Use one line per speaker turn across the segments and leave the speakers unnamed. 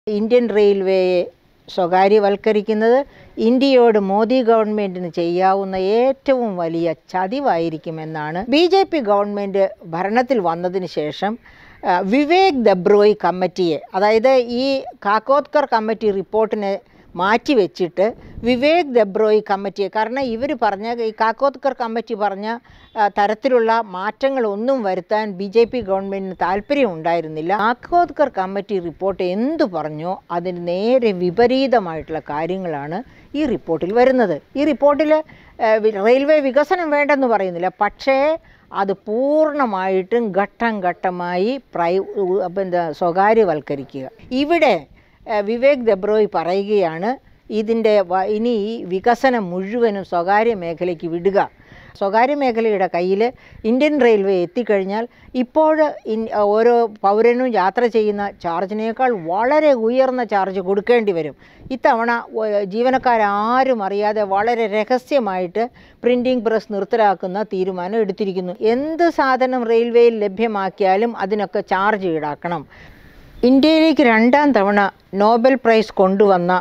Indian റെയിൽവേയെ സ്വകാര്യവൽക്കരിക്കുന്നത് ഇന്ത്യയോട് മോദി ഗവൺമെൻറ്റിന് ചെയ്യാവുന്ന ഏറ്റവും വലിയ ചതിവായിരിക്കുമെന്നാണ് ബി ജെ പി ഗവൺമെൻറ് ഭരണത്തിൽ വന്നതിന് ശേഷം ആ, വിവേക് ദബ്രോയ് കമ്മിറ്റിയെ അതായത് ഈ കാക്കോത്കർ കമ്മിറ്റി റിപ്പോർട്ടിനെ മാറ്റിവെച്ചിട്ട് വിവേക് ദബ്രോയ് കമ്മിറ്റിയെ കാരണം ഇവർ പറഞ്ഞ ഈ കാക്കോത്കർ കമ്മിറ്റി പറഞ്ഞ ആ, തരത്തിലുള്ള മാറ്റങ്ങളൊന്നും വരുത്താൻ ബി ജെ പി ഗവൺമെൻറ്റിന് താല്പര്യം ഉണ്ടായിരുന്നില്ല കാക്കോത്കർ കമ്മിറ്റി റിപ്പോർട്ട് എന്തു പറഞ്ഞോ അതിന് നേരെ വിപരീതമായിട്ടുള്ള കാര്യങ്ങളാണ് ഈ റിപ്പോർട്ടിൽ വരുന്നത് ഈ റിപ്പോർട്ടിൽ റെയിൽവേ വികസനം വേണ്ടെന്ന് പറയുന്നില്ല പക്ഷേ അത് പൂർണ്ണമായിട്ടും ഘട്ടം ഘട്ടമായി പ്രൈ ഉ- എന്താ സ്വകാര്യവൽക്കരിക്കുക ഇവിടെ ഏഹ്, വിവേക് ദബ്രോയ് പറയുകയാണ് ഇതിൻ്റെ വ- ഇനി ഈ വികസനം മുഴുവനും സ്വകാര്യ മേഖലയ്ക്ക് വിടുക സ്വകാര്യ മേഖലയുടെ കയ്യിൽ ഇന്ത്യൻ റെയിൽവേ എത്തിക്കഴിഞ്ഞാൽ ഇപ്പോൾ ഇൻ ഓരോ പൗരനും യാത്ര ചെയ്യുന്ന ചാർജിനേക്കാൾ വളരെ ഉയർന്ന ചാർജ് കൊടുക്കേണ്ടി വരും ഇത്തവണ ഒ- ജീവനക്കാരാരും അറിയാതെ വളരെ രഹസ്യമായിട്ട് പ്രിൻറ്റിംഗ് പ്രസ് നിർത്തലാക്കുന്ന തീരുമാനം എടുത്തിരിക്കുന്നു എന്ത് സാധനം റെയിൽവേയിൽ ലഭ്യമാക്കിയാലും അതിനൊക്കെ ചാർജ് ഈടാക്കണം ഇന്ത്യയിലേക്ക് രണ്ടാം തവണ നോബൽ പ്രൈസ് കൊണ്ടുവന്ന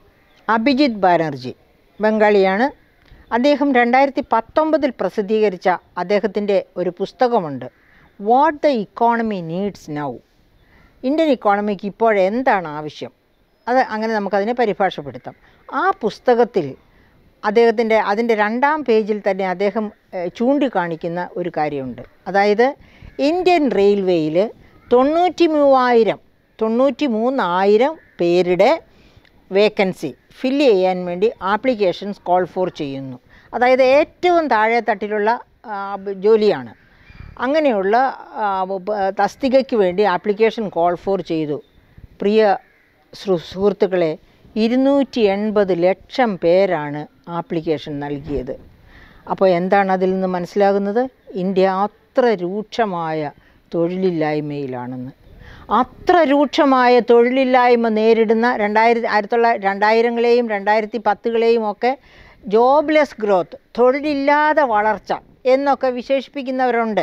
അഭിജിത് ബാനർജി ബംഗാളിയാണ് അദ്ദേഹം രണ്ടായിരത്തി പത്തൊമ്പതിൽ പ്രസിദ്ധീകരിച്ച അദ്ദേഹത്തിൻ്റെ ഒരു പുസ്തകമുണ്ട് what the economy needs now Indian ഇക്കോണമിക്ക് ഇപ്പോഴെന്താണ് ആവശ്യം അത് അങ്ങനെ നമുക്കതിനെ പരിഭാഷപ്പെടുത്താം ആ പുസ്തകത്തിൽ അദ്ദേഹത്തിൻ്റെ അതിൻ്റെ രണ്ടാം പേജിൽ തന്നെ അദ്ദേഹം ഏഹ്, ചൂണ്ടിക്കാണിക്കുന്ന ഒരു കാര്യമുണ്ട് അതായത് ഇന്ത്യൻ റെയിൽവേയിൽ തൊണ്ണൂറ്റി മൂവായിരം തൊണ്ണൂറ്റി മൂന്നായിരം പേരുടെ വേക്കൻസി ഫില്ല് ചെയ്യാൻ വേണ്ടി ആപ്ലിക്കേഷൻസ് കോൾ ഫോർ ചെയ്യുന്നു അതായത് ഏറ്റവും താഴെ തട്ടിലുള്ള ആ, ബ- ജോലിയാണ് അങ്ങനെയുള്ള ആ, ബ- തസ്തികയ്ക്ക് വേണ്ടി ആപ്ലിക്കേഷൻ കോൾ ഫോർ ചെയ്തു പ്രിയ സു- സുഹൃത്തുക്കളെ ഇരുന്നൂറ്റി എൺപത് ലക്ഷം പേരാണ് ആപ്ലിക്കേഷൻ നൽകിയത് അപ്പോൾ എന്താണ് അതിൽ നിന്ന് മനസ്സിലാകുന്നത് ഇന്ത്യ അത്ര രൂക്ഷമായ തൊഴിലില്ലായ്മയിലാണെന്ന് അത്ര രൂക്ഷമായ തൊഴിലില്ലായ്മ നേരിടുന്ന രണ്ടായിരത്തി ആയിരത്തി തൊള്ളായിരത്തി രണ്ടായിരങ്ങളെയും രണ്ടായിരത്തി പത്തുകളെയും ഒക്കെ ജോബ്ലെസ് ഗ്രോത്ത് തൊഴിലില്ലാതെ വളർച്ച എന്നൊക്കെ വിശേഷിപ്പിക്കുന്നവരുണ്ട്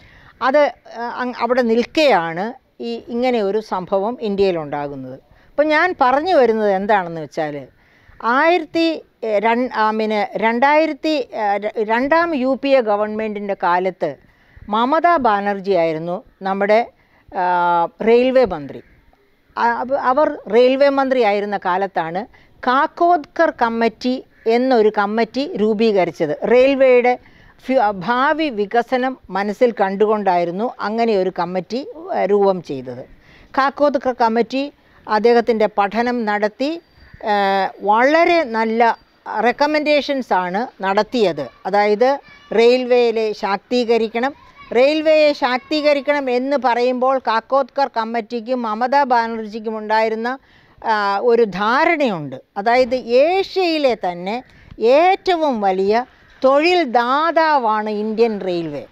അത് ആ, അങ് അവിടെ നിൽക്കെയാണ് ഈ ഇങ്ങനെ ഒരു സംഭവം ഇന്ത്യയിലുണ്ടാകുന്നത് അപ്പോൾ ഞാൻ പറഞ്ഞു വരുന്നത് എന്താണെന്ന് വെച്ചാൽ ആയിരത്തി എ, രൺ ആ, പിന്നെ രണ്ടായിരത്തി ആ, ര- രണ്ടാം യു പി എ ഗവൺമെൻറ്റിൻ്റെ കാലത്ത് മമതാ ബാനർജി ആയിരുന്നു നമ്മുടെ ആ, റെയിൽവേ മന്ത്രി ആ- അവ- അവർ റെയിൽവേ മന്ത്രി ആയിരുന്ന കാലത്താണ് കാക്കോദ്കർ കമ്മിറ്റി എന്നൊരു കമ്മിറ്റി രൂപീകരിച്ചത് റെയിൽവേയുടെ ഫ്യു- ഭാവി വികസനം മനസ്സിൽ കണ്ടുകൊണ്ടായിരുന്നു അങ്ങനെ ഒരു കമ്മിറ്റി ഏഹ്, രൂപം ചെയ്തത് കാക്കോദ്കർ കമ്മിറ്റി അദ്ദേഹത്തിൻ്റെ പഠനം നടത്തി ഏഹ്, വളരെ നല്ല റെക്കമെൻഡേഷൻസ് ആണ് നടത്തിയത് അതായത് റെയിൽവേയിലെ ശാക്തീകരിക്കണം റെയിൽവേയെ ശാക്തീകരിക്കണം എന്ന് പറയുമ്പോൾ കാക്കോത്കർ കമ്മിറ്റിക്കും മമതാ ബാനർജിക്കും ഉണ്ടായിരുന്ന ആ, ഒരു ധാരണയുണ്ട് അതായത് ഏഷ്യയിലെ തന്നെ ഏറ്റവും വലിയ തൊഴിൽ ദാതാവാണ് ഇന്ത്യൻ റെയിൽവേ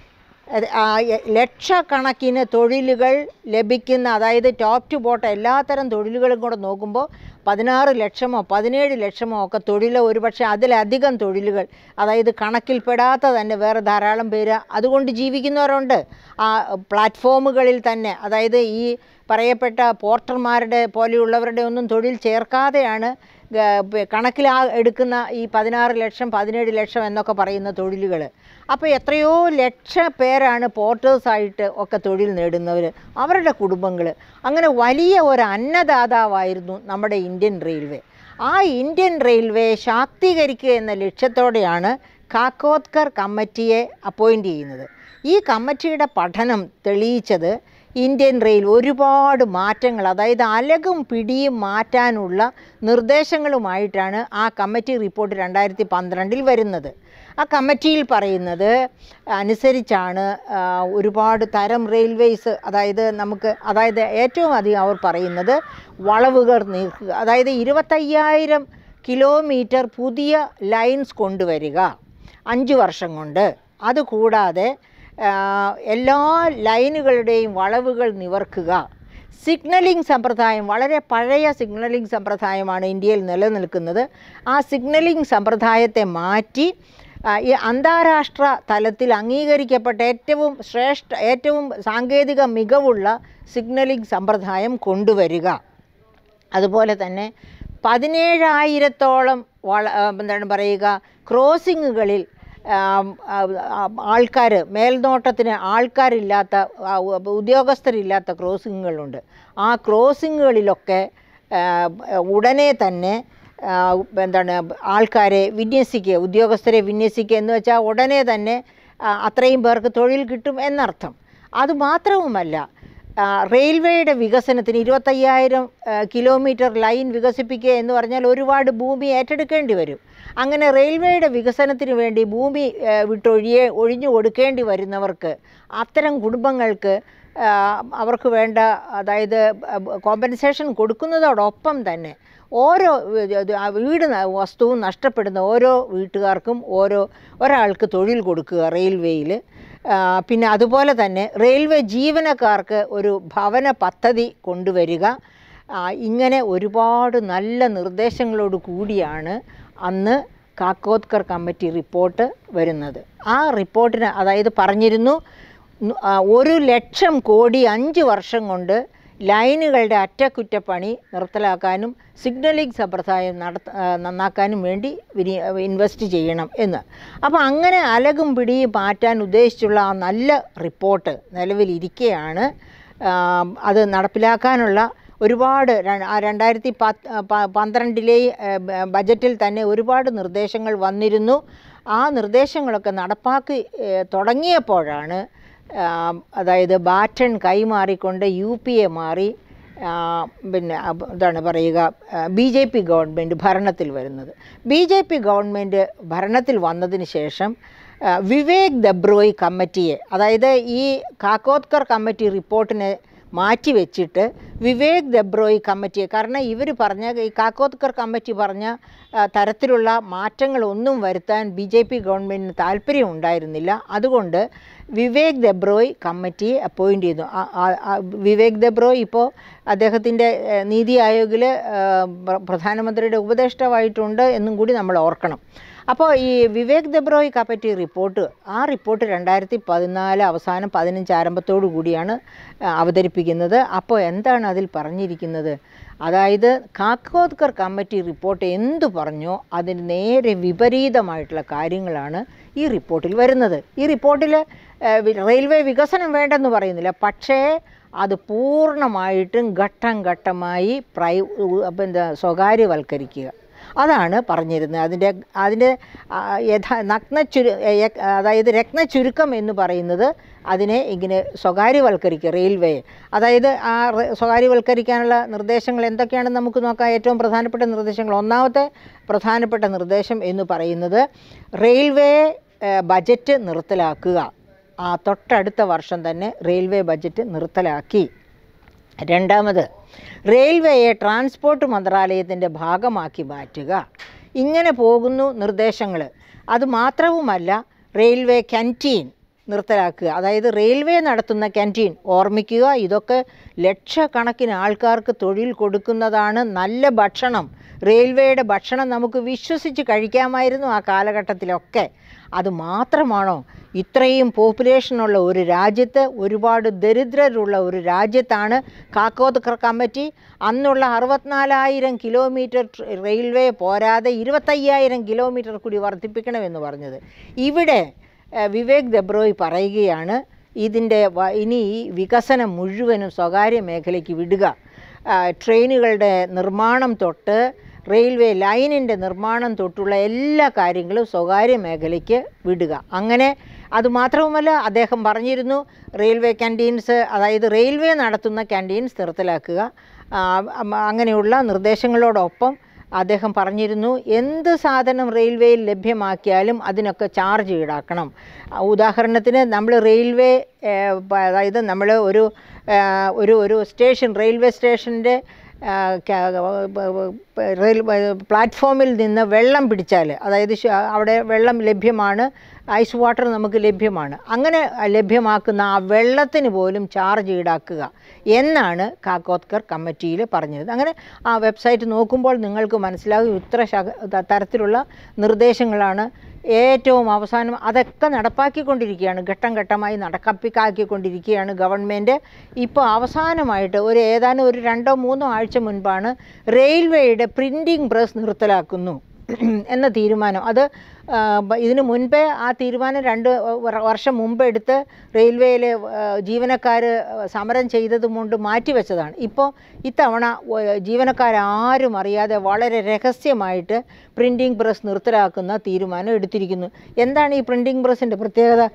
അത് ആ എ- ലക്ഷക്കണക്കിന് തൊഴിലുകൾ ലഭിക്കുന്ന അതായത് ടോപ്പ് ടു ബോട്ടം എല്ലാത്തരം തൊഴിലുകളും കൂടെ നോക്കുമ്പോൾ പതിനാറ് ലക്ഷമോ പതിനേഴ് ലക്ഷമോ ഒക്കെ തൊഴിൽ ഒരുപക്ഷെ അതിലധികം തൊഴിലുകൾ അതായത് കണക്കിൽപ്പെടാത്ത തന്നെ വേറെ ധാരാളം പേര് അതുകൊണ്ട് ജീവിക്കുന്നവരുണ്ട് ആ പ്ലാറ്റ്ഫോമുകളിൽ തന്നെ അതായത് ഈ പറയപ്പെട്ട പോർട്ടർമാരുടെ പോലെയുള്ളവരുടെ ഒന്നും തൊഴിൽ ചേർക്കാതെയാണ് ഗ- പ- കണക്കിൽ ആ എടുക്കുന്ന ഈ പതിനാറ് ലക്ഷം പതിനേഴ് ലക്ഷം എന്നൊക്കെ പറയുന്ന തൊഴിലുകൾ അപ്പോൾ എത്രയോ ലക്ഷ പേരാണ് പോർട്ടേഴ്സായിട്ട് ഒക്കെ തൊഴിൽ നേടുന്നവർ അവരുടെ കുടുംബങ്ങൾ അങ്ങനെ വലിയ ഒരു അന്നദാതാവായിരുന്നു നമ്മുടെ ഇന്ത്യൻ റെയിൽവേ ആ ഇന്ത്യൻ റെയിൽവേ ശാക്തീകരിക്കുക എന്ന ലക്ഷ്യത്തോടെയാണ് കാക്കോത്കർ കമ്മിറ്റിയെ അപ്പോയിൻ്റ് ചെയ്യുന്നത് ഈ കമ്മിറ്റിയുടെ പഠനം തെളിയിച്ചത് ഇന്ത്യൻ റെയിൽ ഒരുപാട് മാറ്റങ്ങൾ അതായത് അലകും പിടിയും മാറ്റാനുള്ള നിർദ്ദേശങ്ങളുമായിട്ടാണ് ആ കമ്മിറ്റി റിപ്പോർട്ട് രണ്ടായിരത്തി പന്ത്രണ്ടിൽ വരുന്നത് ആ കമ്മിറ്റിയിൽ പറയുന്നത് അനുസരിച്ചാണ് ആ, ഒരുപാട് തരം റെയിൽവേസ് അതായത് നമുക്ക് അതായത് ഏറ്റവും അധികം അവർ പറയുന്നത് വളവുകൾ നീക്കുക അതായത് ഇരുപത്തയ്യായിരം കിലോമീറ്റർ പുതിയ ലൈൻസ് കൊണ്ടുവരിക അഞ്ച് വർഷം കൊണ്ട് അതുകൂടാതെ ആ, എല്ലാ ലൈനുകളുടെയും വളവുകൾ നിവർക്കുക സിഗ്നലിംഗ് സമ്പ്രദായം വളരെ പഴയ സിഗ്നലിംഗ് സമ്പ്രദായമാണ് ഇന്ത്യയിൽ നിലനിൽക്കുന്നത് ആ സിഗ്നലിംഗ് സമ്പ്രദായത്തെ മാറ്റി ആ, ഈ അന്താരാഷ്ട്ര തലത്തിൽ അംഗീകരിക്കപ്പെട്ട ഏറ്റവും ശ്രേഷ്ഠ ഏറ്റവും സാങ്കേതിക മികവുള്ള സിഗ്നലിംഗ് സമ്പ്രദായം കൊണ്ടുവരിക അതുപോലെ തന്നെ പതിനേഴായിരത്തോളം വള ആ, എന്താണ് പറയുക ക്രോസിങ്ങുകളിൽ ആൾക്കാർ മേൽനോട്ടത്തിന് ആൾക്കാരില്ലാത്ത ആ, ഉ- ഉദ്യോഗസ്ഥരില്ലാത്ത ക്രോസിങ്ങുകളുണ്ട് ആ ക്രോസിങ്ങുകളിലൊക്കെ ആ, ഉടനെ തന്നെ ആ, എന്താണ് ആൾക്കാരെ വിന്യസിക്കുക ഉദ്യോഗസ്ഥരെ വിന്യസിക്കുക എന്ന് വെച്ചാൽ ഉടനെ തന്നെ ആ, അത്രയും പേർക്ക് തൊഴിൽ കിട്ടും എന്നർത്ഥം അതുമാത്രവുമല്ല ആ, റെയിൽവേയുടെ വികസനത്തിന് ഇരുപത്തയ്യായിരം ആ, കിലോമീറ്റർ ലൈൻ വികസിപ്പിക്കുക എന്ന് പറഞ്ഞാൽ ഒരുപാട് ഭൂമി ഏറ്റെടുക്കേണ്ടി വരും അങ്ങനെ റെയിൽവേയുടെ വികസനത്തിന് വേണ്ടി ഭൂമി ആ, വിട്ടൊഴിയെ ഒഴിഞ്ഞു കൊടുക്കേണ്ടി വരുന്നവർക്ക് അത്തരം കുടുംബങ്ങൾക്ക് ആ, അവർക്ക് വേണ്ട അതായത് കോമ്പൻസേഷൻ കൊടുക്കുന്നതോടൊപ്പം തന്നെ ഓരോ ഇത് ആ വീട് ന- വസ്തുവും നഷ്ടപ്പെടുന്ന ഓരോ വീട്ടുകാർക്കും ഓരോ ഒരാൾക്ക് തൊഴിൽ കൊടുക്കുക റെയിൽവേയിൽ പിന്നെ അതുപോലെ തന്നെ റെയിൽവേ ജീവനക്കാർക്ക് ഒരു ഭവന പദ്ധതി കൊണ്ടുവരിക ആ, ഇങ്ങനെ ഒരുപാട് നല്ല നിർദ്ദേശങ്ങളോട് കൂടിയാണ് അന്ന് കാക്കോത്കർ കമ്മിറ്റി റിപ്പോർട്ട് വരുന്നത് ആ റിപ്പോർട്ടിന് അതായത് പറഞ്ഞിരുന്നു ന- ആ, ഒരു ലക്ഷം കോടി അഞ്ച് വർഷം കൊണ്ട് ലൈനുകളുടെ അറ്റകുറ്റപ്പണി നിർത്തലാക്കാനും സിഗ്നലിംഗ് സമ്പ്രദായം നടത്ത ആ, നന്നാക്കാനും വേണ്ടി വിനി ഇൻവെസ്റ്റ് ചെയ്യണം എന്ന് അപ്പോൾ അങ്ങനെ അലകും പിടിയും മാറ്റാൻ ഉദ്ദേശിച്ചുള്ള ആ നല്ല റിപ്പോർട്ട് നിലവിലിരിക്കെയാണ് ആ, അത് നടപ്പിലാക്കാനുള്ള ഒരുപാട് ര- ആ രണ്ടായിരത്തി പത്ത് പ- പന്ത്രണ്ടിലെ ഏ, ബ- ബജറ്റിൽ തന്നെ ഒരുപാട് നിർദ്ദേശങ്ങൾ വന്നിരുന്നു ആ നിർദ്ദേശങ്ങളൊക്കെ നടപ്പാക്കി ഏ, തുടങ്ങിയപ്പോഴാണ് ആ, അതായത് ബാറ്റൺ കൈമാറിക്കൊണ്ട് യു പി എ മാറി ആ, പിന്നെ അബ് എന്താണ് പറയുക ബി ജെ പി ഗവൺമെൻറ് ഭരണത്തിൽ വരുന്നത് ബി ജെ പി ഗവൺമെൻറ് ഭരണത്തിൽ വന്നതിന് ശേഷം ആ, വിവേക് ദബ്രോയ് കമ്മിറ്റിയെ അതായത് ഈ കാക്കോത്കർ കമ്മിറ്റി റിപ്പോർട്ടിനെ മാറ്റി വെച്ചിട്ട് വിവേക് ദബ്രോയ് കമ്മിറ്റിയെ കാരണം ഇവർ പറഞ്ഞ ഈ കാക്കോത്കർ കമ്മിറ്റി പറഞ്ഞ ആ, തരത്തിലുള്ള മാറ്റങ്ങളൊന്നും വരുത്താൻ ബി ജെ പി ഗവൺമെൻറ്റിന് താല്പര്യം ഉണ്ടായിരുന്നില്ല അതുകൊണ്ട് വിവേക് ദബ്രോയ് കമ്മിറ്റിയെ അപ്പോയിൻ്റ് ചെയ്തു ആ- ആ- ആ വിവേക് ദബ്രോയ് ഇപ്പോൾ അദ്ദേഹത്തിൻ്റെ ഏഹ്, നീതി ആയോഗിൽ ഏഹ്, പ്ര- പ്രധാനമന്ത്രിയുടെ ഉപദേഷ്ടാവായിട്ടുണ്ട് എന്നും കൂടി നമ്മൾ ഓർക്കണം അപ്പോൾ ഈ വിവേക് ദബ്രോയ് കമ്മിറ്റി റിപ്പോർട്ട് ആ റിപ്പോർട്ട് രണ്ടായിരത്തി പതിനാല് അവസാനം പതിനഞ്ച് ആരംഭത്തോടു കൂടിയാണ് ആ, അവതരിപ്പിക്കുന്നത് അപ്പോൾ എന്താണ് അതിൽ പറഞ്ഞിരിക്കുന്നത് അതായത് കാക്കോദ്കർ കമ്മിറ്റി റിപ്പോർട്ട് എന്തു പറഞ്ഞോ അതിന് നേരെ വിപരീതമായിട്ടുള്ള കാര്യങ്ങളാണ് ഈ റിപ്പോർട്ടിൽ വരുന്നത് ഈ റിപ്പോർട്ടിൽ റെയിൽവേ വികസനം വേണ്ടെന്ന് പറയുന്നില്ല പക്ഷേ അത് പൂർണ്ണമായിട്ടും ഘട്ടം ഘട്ടമായി പ്രൈ ഉ- അപ്പം എന്താ സ്വകാര്യവൽക്കരിക്കുക അതാണ് പറഞ്ഞിരുന്നത് അതിൻ്റെ അതിൻ്റെ ആ, യഥാ നഗ്ന ചുരു യ- അതായത് രത്ന ചുരുക്കം എന്ന് പറയുന്നത് അതിനെ ഇങ്ങനെ സ്വകാര്യവൽക്കരിക്കുക റെയിൽവേ അതായത് ആ റെ- സ്വകാര്യവൽക്കരിക്കാനുള്ള നിർദ്ദേശങ്ങൾ എന്തൊക്കെയാണെന്ന് നമുക്ക് നോക്കാം ഏറ്റവും പ്രധാനപ്പെട്ട നിർദ്ദേശങ്ങൾ ഒന്നാമത്തെ പ്രധാനപ്പെട്ട നിർദ്ദേശം എന്ന് പറയുന്നത് റെയിൽവേ ഏഹ്, ബജറ്റ് നിർത്തലാക്കുക ആ തൊട്ടടുത്ത വർഷം തന്നെ റെയിൽവേ ബജറ്റ് നിർത്തലാക്കി രണ്ടാമത് റെയിൽവേയെ ട്രാൻസ്പോർട്ട് മന്ത്രാലയത്തിൻ്റെ ഭാഗമാക്കി മാറ്റുക ഇങ്ങനെ പോകുന്നു നിർദ്ദേശങ്ങൾ അതുമാത്രവുമല്ല റെയിൽവേ ക്യാൻറ്റീൻ നിർത്തലാക്കുക അതായത് റെയിൽവേ നടത്തുന്ന ക്യാൻറ്റീൻ ഓർമ്മിക്കുക ഇതൊക്കെ ലക്ഷക്കണക്കിന് ആൾക്കാർക്ക് തൊഴിൽ കൊടുക്കുന്നതാണ് നല്ല ഭക്ഷണം റെയിൽവേയുടെ ഭക്ഷണം നമുക്ക് വിശ്വസിച്ച് കഴിക്കാമായിരുന്നു ആ കാലഘട്ടത്തിലൊക്കെ അത് മാത്രമാണോ ഇത്രയും പോപ്പുലേഷനുള്ള ഒരു രാജ്യത്ത് ഒരുപാട് ദരിദ്രരുള്ള ഒരു രാജ്യത്താണ് കാക്കോത്കർ കമ്മിറ്റി അന്നുള്ള അറുപത്തിനാലായിരം കിലോമീറ്റർ ട്ര- റെയിൽവേ പോരാതെ ഇരുപത്തയ്യായിരം കിലോമീറ്റർ കൂടി വർദ്ധിപ്പിക്കണമെന്ന് പറഞ്ഞത് ഇവിടെ ഏഹ്, വിവേക് ദബ്രോയ് പറയുകയാണ് ഇതിൻ്റെ വ- ഇനി ഈ വികസനം മുഴുവനും സ്വകാര്യ മേഖലയ്ക്ക് വിടുക ആ, ട്രെയിനുകളുടെ നിർമ്മാണം തൊട്ട് റെയിൽവേ ലൈനിൻ്റെ നിർമ്മാണം തൊട്ടുള്ള എല്ലാ കാര്യങ്ങളും സ്വകാര്യ മേഖലയ്ക്ക് വിടുക അങ്ങനെ അതുമാത്രവുമല്ല അദ്ദേഹം പറഞ്ഞിരുന്നു റെയിൽവേ ക്യാൻറ്റീൻസ് അതായത് റെയിൽവേ നടത്തുന്ന ക്യാൻറ്റീൻസ് നിർത്തലാക്കുക ആ, അം- അങ്ങനെയുള്ള നിർദ്ദേശങ്ങളോടൊപ്പം അദ്ദേഹം പറഞ്ഞിരുന്നു എന്ത് സാധനം റെയിൽവേയിൽ ലഭ്യമാക്കിയാലും അതിനൊക്കെ ചാർജ് ഈടാക്കണം ആ, ഉദാഹരണത്തിന് നമ്മൾ റെയിൽവേ ഏഹ്, പ- അതായത് നമ്മൾ ഒരു ഏഹ്, ഒരു ഒരു സ്റ്റേഷൻ റെയിൽവേ സ്റ്റേഷൻ്റെ റെയിൽ പ്ലാറ്റ്ഫോമിൽ നിന്ന് വെള്ളം പിടിച്ചാൽ അതായത് ശ- അവിടെ വെള്ളം ലഭ്യമാണ് ഐസ് വാട്ടർ നമുക്ക് ലഭ്യമാണ് അങ്ങനെ ലഭ്യമാക്കുന്ന ആ വെള്ളത്തിന് പോലും ചാർജ് ഈടാക്കുക എന്നാണ് കാക്കോത്കർ കമ്മിറ്റിയിൽ പറഞ്ഞത് അങ്ങനെ ആ വെബ്സൈറ്റ് നോക്കുമ്പോൾ നിങ്ങൾക്ക് മനസ്സിലാകും ഇത്ര ശക ത- തരത്തിലുള്ള നിർദ്ദേശങ്ങളാണ് ഏറ്റവും അവസാനം അതൊക്കെ നടപ്പാക്കിക്കൊണ്ടിരിക്കുകയാണ് ഘട്ടം ഘട്ടമായി നടക്കപ്പിക്കാക്കിക്കൊണ്ടിരിക്കുകയാണ് ഗവൺമെൻറ് ഇപ്പോൾ അവസാനമായിട്ട് ഒരു ഏതാനും ഒരു രണ്ടോ മൂന്നോ ആഴ്ച മുൻപാണ് റെയിൽവേയുടെ പ്രിൻറ്റിംഗ് പ്രസ് നിർത്തലാക്കുന്നു എന്ന തീരുമാനം അത് ആ, ബ- ഇതിനു മുൻപേ ആ തീരുമാനം രണ്ട് വർ- വർഷം മുമ്പ് എടുത്ത് റെയിൽവേയിലെ ജീവനക്കാർ സമരം ചെയ്തത് കൊണ്ട് മാറ്റിവെച്ചതാണ് ഇപ്പോൾ ഇത്തവണ വ- ജീവനക്കാരാരും അറിയാതെ വളരെ രഹസ്യമായിട്ട് പ്രിൻറ്റിംഗ് പ്രസ് നിർത്തലാക്കുന്ന തീരുമാനം എടുത്തിരിക്കുന്നു എന്താണ് ഈ പ്രിൻറ്റിംഗ് പ്രസ്സിൻ്റെ പ്രത്യേകത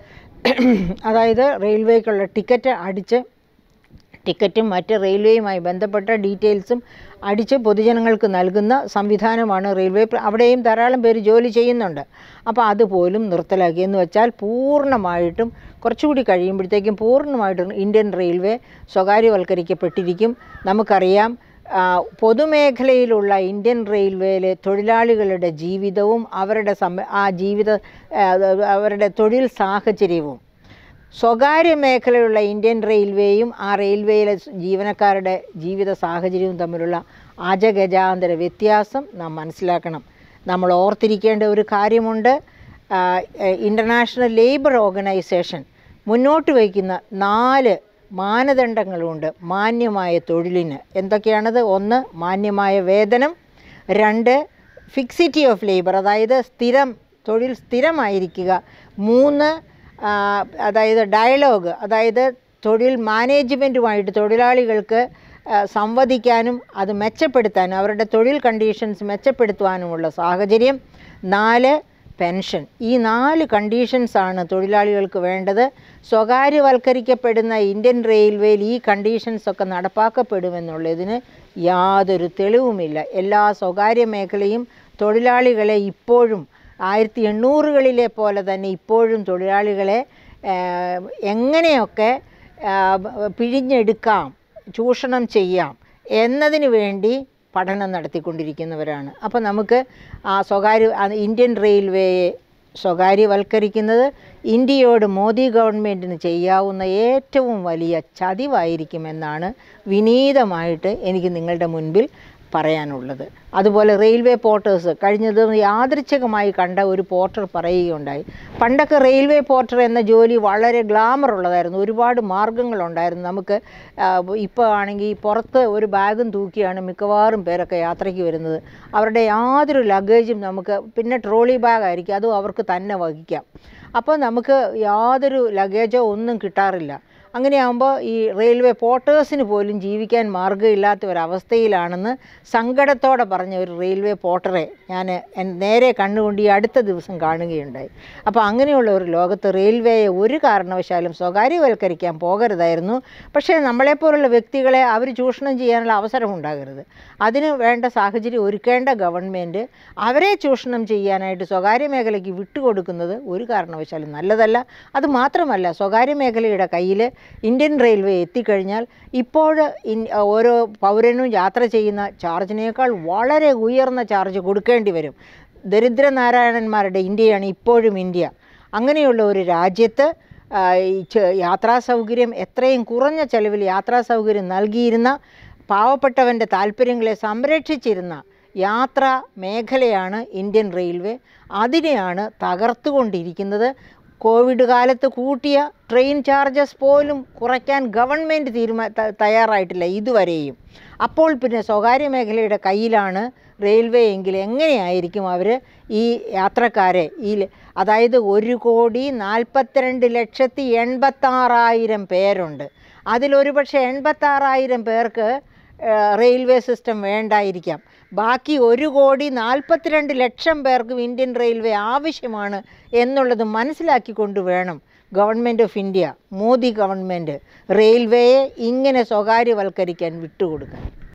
അതായത് റെയിൽവേക്കുള്ള ടിക്കറ്റ് അടിച്ച് ടിക്കറ്റും മറ്റ് റെയിൽവേയുമായി ബന്ധപ്പെട്ട ഡീറ്റെയിൽസും അടിച്ച് പൊതുജനങ്ങൾക്ക് നൽകുന്ന സംവിധാനമാണ് റെയിൽവേ പ്ര- അവിടെയും ധാരാളം പേര് ജോലി ചെയ്യുന്നുണ്ട് അപ്പോൾ അതുപോലും നിർത്തലാക്കി എന്ന് വെച്ചാൽ പൂർണ്ണമായിട്ടും കുറച്ചുകൂടി കഴിയുമ്പോഴത്തേക്കും പൂർണ്ണമായിട്ടും ഇന്ത്യൻ റെയിൽവേ സ്വകാര്യവൽക്കരിക്കപ്പെട്ടിരിക്കും നമുക്കറിയാം ആ, പൊതുമേഖലയിലുള്ള ഇന്ത്യൻ റെയിൽവേയിലെ തൊഴിലാളികളുടെ ജീവിതവും അവരുടെ സമ ആ ജീവിത ആ, അവരുടെ തൊഴിൽ സാഹചര്യവും സ്വകാര്യ മേഖലയുള്ള ഇന്ത്യൻ റെയിൽവേയും ആ റെയിൽവേയിലെ ജീവനക്കാരുടെ ജീവിത സാഹചര്യവും തമ്മിലുള്ള അജഗജാന്തര വ്യത്യാസം നാം മനസ്സിലാക്കണം നമ്മൾ ഓർത്തിരിക്കേണ്ട ഒരു കാര്യമുണ്ട് ഇൻ്റർനാഷണൽ ലേബർ ഓർഗനൈസേഷൻ മുന്നോട്ട് വയ്ക്കുന്ന നാല് മാനദണ്ഡങ്ങളുണ്ട് മാന്യമായ തൊഴിലിന് എന്തൊക്കെയാണത് ഒന്ന് മാന്യമായ വേതനം രണ്ട് ഫിക്സിറ്റി ഓഫ് ലേബർ അതായത് സ്ഥിരം തൊഴിൽ സ്ഥിരമായിരിക്കുക മൂന്ന് ആ, അതായത് ഡയലോഗ് അതായത് തൊഴിൽ മാനേജ്മെൻറ്റുമായിട്ട് തൊഴിലാളികൾക്ക് ആ, സംവദിക്കാനും അത് മെച്ചപ്പെടുത്താനും അവരുടെ തൊഴിൽ കണ്ടീഷൻസ് മെച്ചപ്പെടുത്തുവാനുമുള്ള സാഹചര്യം നാല് പെൻഷൻ ഈ നാല് കണ്ടീഷൻസാണ് തൊഴിലാളികൾക്ക് വേണ്ടത് സ്വകാര്യവൽക്കരിക്കപ്പെടുന്ന ഇന്ത്യൻ റെയിൽവേയിൽ ഈ കണ്ടീഷൻസൊക്കെ നടപ്പാക്കപ്പെടുമെന്നുള്ളതിന് യാതൊരു തെളിവുമില്ല എല്ലാ സ്വകാര്യ മേഖലയും തൊഴിലാളികളെ ഇപ്പോഴും ആയിരത്തി എണ്ണൂറുകളിലെ പോലെ തന്നെ ഇപ്പോഴും തൊഴിലാളികളെ ആ, എങ്ങനെയൊക്കെ ആ, പിഴിഞ്ഞെടുക്കാം ചൂഷണം ചെയ്യാം എന്നതിന് വേണ്ടി പഠനം നടത്തിക്കൊണ്ടിരിക്കുന്നവരാണ് അപ്പോൾ നമുക്ക് ആ സ്വകാര്യ ആ ഇന്ത്യൻ റെയിൽവേയെ സ്വകാര്യവൽക്കരിക്കുന്നത് ഇന്ത്യയോട് മോദി ഗവൺമെൻറ്റിന് ചെയ്യാവുന്ന ഏറ്റവും വലിയ ചതിവായിരിക്കുമെന്നാണ് വിനീതമായിട്ട് എനിക്ക് നിങ്ങളുടെ മുൻപിൽ പറയാനുള്ളത് അതുപോലെ റെയിൽവേ പോർട്ടേഴ്സ് കഴിഞ്ഞ ദിവസം യാദൃച്ഛികമായി കണ്ട ഒരു പോർട്ടർ പറയുകയുണ്ടായി പണ്ടൊക്കെ റെയിൽവേ പോർട്ടർ എന്ന ജോലി വളരെ ഗ്ലാമർ ഉള്ളതായിരുന്നു ഒരുപാട് മാർഗങ്ങളുണ്ടായിരുന്നു നമുക്ക് ഇപ്പോൾ ആണെങ്കിൽ പുറത്ത് ഒരു ബാഗും തൂക്കിയാണ് മിക്കവാറും പേരൊക്കെ യാത്രയ്ക്ക് വരുന്നത് അവരുടെ യാതൊരു ലഗേജും നമുക്ക് പിന്നെ ട്രോളി ബാഗായിരിക്കും അതും അവർക്ക് തന്നെ വഹിക്കാം അപ്പോൾ നമുക്ക് യാതൊരു ലഗേജോ ഒന്നും കിട്ടാറില്ല അങ്ങനെയാകുമ്പോൾ ഈ റെയിൽവേ പോർട്ടേഴ്സിന് പോലും ജീവിക്കാൻ മാർഗ്ഗമില്ലാത്ത ഒരവസ്ഥയിലാണെന്ന് സങ്കടത്തോടെ പറഞ്ഞ ഒരു റെയിൽവേ പോർട്ടറെ ഞാൻ എൻ- നേരെ കണ്ണുകൊണ്ട് ഈ അടുത്ത ദിവസം കാണുകയുണ്ടായി അപ്പോൾ അങ്ങനെയുള്ള ഒരു ലോകത്ത് റെയിൽവേയെ ഒരു കാരണവശാലും സ്വകാര്യവൽക്കരിക്കാൻ പോകരുതായിരുന്നു പക്ഷേ നമ്മളെപ്പോലുള്ള വ്യക്തികളെ അവർ ചൂഷണം ചെയ്യാനുള്ള അവസരം ഉണ്ടാകരുത് അതിന് വേണ്ട സാഹചര്യം ഒരുക്കേണ്ട ഗവൺമെൻറ് അവരെ ചൂഷണം ചെയ്യാനായിട്ട് സ്വകാര്യ മേഖലയ്ക്ക് വിട്ടുകൊടുക്കുന്നത് ഒരു കാരണവശാലും നല്ലതല്ല അത് മാത്രമല്ല സ്വകാര്യ മേഖലയുടെ കയ്യിൽ ഇന്ത്യൻ റെയിൽവേ എത്തിക്കഴിഞ്ഞാൽ ഇപ്പോൾ ഇൻ ഓരോ പൗരനും യാത്ര ചെയ്യുന്ന ചാർജിനേക്കാൾ വളരെ ഉയർന്ന ചാർജ് കൊടുക്കേണ്ടി വരും ദരിദ്രനാരായണന്മാരുടെ ഇന്ത്യയാണ് ഇപ്പോഴും ഇന്ത്യ അങ്ങനെയുള്ള ഒരു രാജ്യത്ത് ആ, ഈ ചെ- യാത്രാ സൗകര്യം എത്രയും കുറഞ്ഞ ചെലവിൽ യാത്രാ സൗകര്യം നൽകിയിരുന്ന പാവപ്പെട്ടവൻ്റെ താല്പര്യങ്ങളെ സംരക്ഷിച്ചിരുന്ന യാത്രാ മേഖലയാണ് ഇന്ത്യൻ റെയിൽവേ അതിനെയാണ് തകർത്തുകൊണ്ടിരിക്കുന്നത് കോവിഡ് കാലത്ത് കൂട്ടിയ ട്രെയിൻ ചാർജസ് പോലും കുറയ്ക്കാൻ ഗവൺമെൻറ് തീരുമാ ത- തയ്യാറായിട്ടില്ല ഇതുവരെയും അപ്പോൾ പിന്നെ സ്വകാര്യ മേഖലയുടെ കയ്യിലാണ് റെയിൽവേ എങ്കിൽ എങ്ങനെയായിരിക്കും അവർ ഈ യാത്രക്കാരെ ഈ ല- അതായത് ഒരു കോടി നാൽപ്പത്തിരണ്ട് ലക്ഷത്തി എൺപത്താറായിരം പേരുണ്ട് അതിലൊരു പക്ഷേ എൺപത്താറായിരം പേർക്ക് ഏഹ്, റെയിൽവേ സിസ്റ്റം വേണ്ടായിരിക്കാം ബാക്കി ഒരു കോടി നാൽപ്പത്തിരണ്ട് ലക്ഷം പേർക്കും ഇന്ത്യൻ റെയിൽവേ ആവശ്യമാണ് എന്നുള്ളത് മനസ്സിലാക്കിക്കൊണ്ട് വേണം government of India Modi government റെയിൽവേയെ ഇങ്ങനെ സ്വകാര്യവൽക്കരിക്കാൻ വിട്ടുകൊടുക്കാൻ